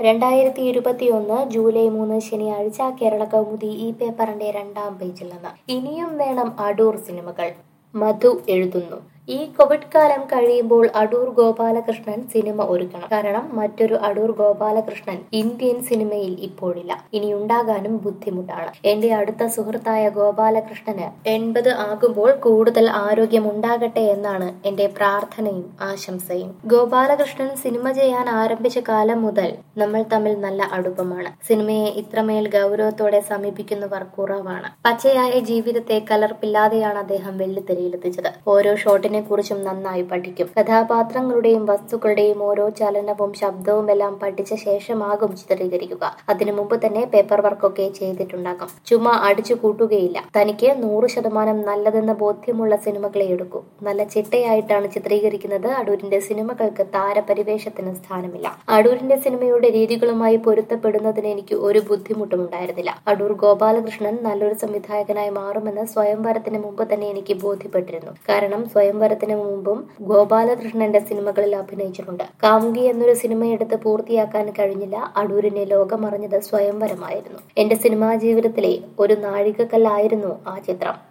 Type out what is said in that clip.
രണ്ടായിരത്തി ഇരുപത്തിയൊന്ന് ജൂലൈ മൂന്ന് ശനിയാഴ്ച കേരള കൗമുദി ഈ പേപ്പറിന്റെ രണ്ടാം പേജിൽ നിന്ന് ഇനിയും വേണം അടൂർ സിനിമകൾ മധു എഴുതുന്നു ഈ കോവിഡ് കാലം കഴിയുമ്പോൾ അടൂർ ഗോപാലകൃഷ്ണൻ സിനിമ ഒരുക്കണം കാരണം മറ്റൊരു അടൂർ ഗോപാലകൃഷ്ണൻ ഇന്ത്യൻ സിനിമയിൽ ഇപ്പോഴില്ല ഇനി ഉണ്ടാകാനും ബുദ്ധിമുട്ടാണ് എന്റെ അടുത്ത സുഹൃത്തായ ഗോപാലകൃഷ്ണന് എൺപത് ആകുമ്പോൾ കൂടുതൽ ആരോഗ്യം ഉണ്ടാകട്ടെ എന്നാണ് എന്റെ പ്രാർത്ഥനയും ആശംസയും ഗോപാലകൃഷ്ണൻ സിനിമ ചെയ്യാൻ ആരംഭിച്ച കാലം മുതൽ നമ്മൾ തമ്മിൽ നല്ല അടുപ്പമാണ് സിനിമയെ ഇത്രമേൽ ഗൗരവത്തോടെ സമീപിക്കുന്നവർ കുറവാണ് പച്ചയായ ജീവിതത്തെ കലർപ്പില്ലാതെയാണ് അദ്ദേഹം വെള്ളിത്തിരയിലെത്തിച്ചത് ഓരോ ഷോട്ടിനെ കുറിച്ചും നന്നായി പഠിക്കും കഥാപാത്രങ്ങളുടെയും വസ്തുക്കളുടെയും ഓരോ ചലനവും ശബ്ദവും എല്ലാം പഠിച്ച ശേഷമാകും ചിത്രീകരിക്കുക അതിനു മുമ്പ് തന്നെ പേപ്പർ വർക്കൊക്കെ ചെയ്തിട്ടുണ്ടാകും ചുമ്മാ അടിച്ചു കൂട്ടുകയില്ല തനിക്ക് നൂറ് ശതമാനം നല്ലതെന്ന ബോധ്യമുള്ള സിനിമകളെ എടുക്കൂ നല്ല ചിട്ടയായിട്ടാണ് ചിത്രീകരിക്കുന്നത് അടൂരിന്റെ സിനിമകൾക്ക് താരപരിവേഷത്തിന് സ്ഥാനമില്ല അടൂരിന്റെ സിനിമയുടെ രീതികളുമായി പൊരുത്തപ്പെടുന്നതിന് എനിക്ക് ഒരു ബുദ്ധിമുട്ടും ഉണ്ടായിരുന്നില്ല അടൂർ ഗോപാലകൃഷ്ണൻ നല്ലൊരു സംവിധായകനായി മാറുമെന്ന് സ്വയംവരത്തിന് മുമ്പ് തന്നെ എനിക്ക് ബോധ്യപ്പെട്ടിരുന്നു കാരണം സ്വയംവരത്തിന് മുമ്പും ഗോപാലകൃഷ്ണന്റെ സിനിമകളിൽ അഭിനയിച്ചിട്ടുണ്ട് കാമുകി എന്നൊരു സിനിമ എടുത്ത് പൂർത്തിയാക്കാൻ കഴിഞ്ഞില്ല അടൂരിനെ ലോകമറിഞ്ഞത് സ്വയംവരമായിരുന്നു എന്റെ സിനിമാ ജീവിതത്തിലെ ഒരു നാഴികക്കല്ലായിരുന്നു ആ ചിത്രം